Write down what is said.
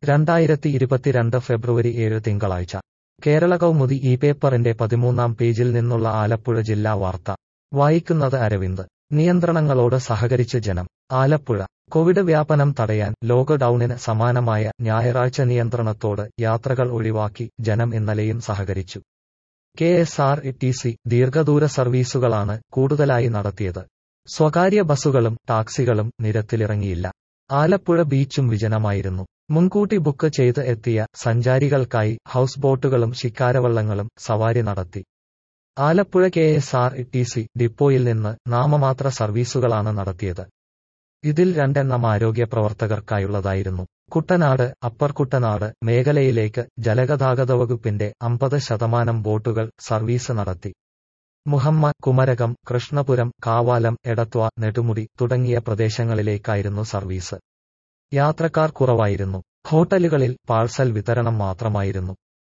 രണ്ടായിരത്തി ഇരുപത്തിരണ്ട് ഫെബ്രുവരി ഏഴ് തിങ്കളാഴ്ച കേരള കൗമുദി ഈ പേപ്പറിന്റെ പതിമൂന്നാം പേജിൽ നിന്നുള്ള ആലപ്പുഴ ജില്ലാ വാർത്ത വായിക്കുന്നത് അരവിന്ദ് നിയന്ത്രണങ്ങളോട് സഹകരിച്ച് ജനം ആലപ്പുഴ കോവിഡ് വ്യാപനം തടയാൻ ലോക്ക്ഡൌണിന് സമാനമായ ഞായറാഴ്ച നിയന്ത്രണത്തോട് യാത്രകൾ ഒഴിവാക്കി ജനം ഇന്നലെയും സഹകരിച്ചു K S R T C ദീർഘദൂര സർവീസുകളാണ് കൂടുതലായി നടത്തിയത് സ്വകാര്യ ബസുകളും ടാക്സികളും നിരത്തിലിറങ്ങിയില്ല ആലപ്പുഴ ബീച്ചും വിജനമായിരുന്നു മുൻകൂട്ടി ബുക്ക് ചെയ്ത് എത്തിയ സഞ്ചാരികൾക്കായി ഹൌസ് ബോട്ടുകളും ശിക്കാരവള്ളങ്ങളും സവാരി നടത്തി Alappuzha K S R T C ഡിപ്പോയിൽ നിന്ന് നാമമാത്ര സർവീസുകളാണ് നടത്തിയത് ഇതിൽ രണ്ടെണ്ണം ആരോഗ്യ പ്രവർത്തകർക്കായുള്ളതായിരുന്നു കുട്ടനാട് അപ്പർ കുട്ടനാട് മേഖലയിലേക്ക് ജലഗതാഗത വകുപ്പിന്റെ അമ്പത് ശതമാനം ബോട്ടുകൾ സർവീസ് നടത്തി മുഹമ്മ കുമരകം കൃഷ്ണപുരം കാവാലം എടത്വ നെടുമുടി തുടങ്ങിയ പ്രദേശങ്ങളിലേക്കായിരുന്നു സർവീസ് യാത്രക്കാർ കുറവായിരുന്നു ഹോട്ടലുകളിൽ പാഴ്സൽ വിതരണം മാത്രമായിരുന്നു